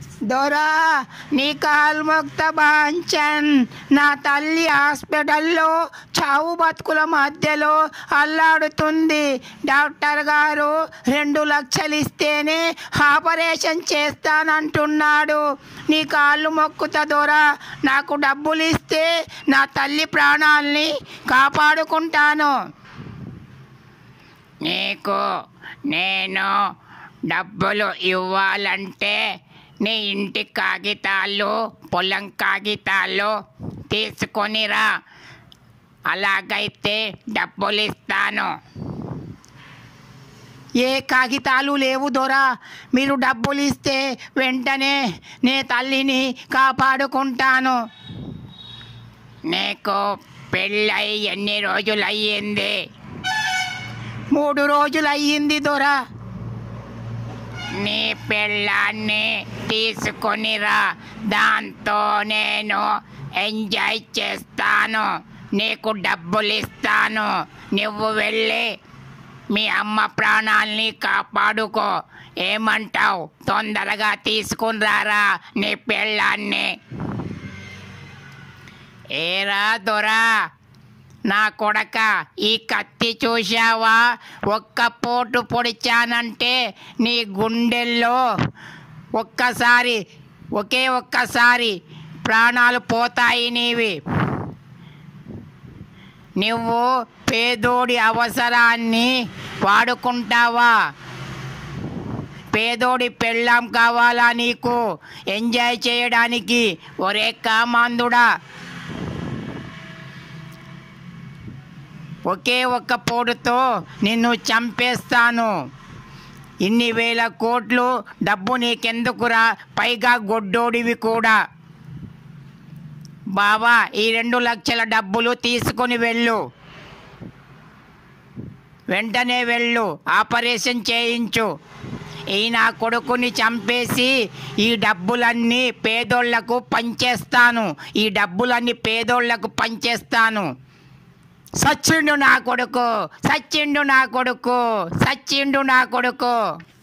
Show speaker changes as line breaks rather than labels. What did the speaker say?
దొరా నీ కాల్ముక్త బాంచన్ నా తల్లి హాస్పిటల్లో చావు బతుకుల మధ్యలో అల్లాడుతుంది డాక్టర్ గారు రెండు లక్షలు ఇస్తేనే ఆపరేషన్ చేస్తానంటున్నాడు నీ కాళ్ళు మొక్కుత దొరా నాకు డబ్బులు ఇస్తే నా తల్లి ప్రాణాల్ని కాపాడుకుంటాను నీకు నేను డబ్బులు ఇవ్వాలంటే నీ ఇంటి కాగితాలు పొలం కాగితాలు తీసుకొనిరా అలాగైతే డబ్బులు ఇస్తాను ఏ కాగితాలు లేవు దొరా మీరు డబ్బులు ఇస్తే వెంటనే నే తల్లిని కాపాడుకుంటాను నీకు పెళ్ళై ఎన్ని రోజులు అయ్యింది మూడు రోజులు అయ్యింది దొరా నీ పెళ్ళాన్ని తీసుకొనిరా దాంతో నేను ఎంజాయ్ చేస్తాను నీకు డబ్బులు ఇస్తాను నువ్వు వెళ్ళి మీ అమ్మ ప్రాణాల్ని కాపాడుకో ఏమంటావు తొందరగా తీసుకుని రారా నీ పెళ్ళాన్ని ఏరా దొరా నా కొడక ఈ కత్తి చూశావా ఒక్క పోటు పొడిచానంటే నీ గుండెల్లో ఒక్కసారి ఒకే ఒక్కసారి ప్రాణాలు పోతాయి నీవి నువ్వు పేదోడి అవసరాన్ని వాడుకుంటావా పేదోడి పెళ్ళాం కావాలా నీకు ఎంజాయ్ చేయడానికి ఒరే కామాందుడా ఒకే ఒక్క పోటుతో నిన్ను చంపేస్తాను ఇన్ని వేల కోట్లు డబ్బు నీకెందుకురా పైగా గొడ్డోడివి కూడా బావా ఈ రెండు లక్షల డబ్బులు తీసుకొని వెళ్ళు వెంటనే వెళ్ళు ఆపరేషన్ చేయించు ఈ నా కొడుకుని చంపేసి ఈ డబ్బులన్నీ పేదోళ్లకు పంచేస్తాను ఈ డబ్బులన్నీ పేదోళ్లకు పంచేస్తాను సచ్చిండు నా కొడుకు సచ్చిండు నా కొడుకు సచ్చిండు నా కొడుకు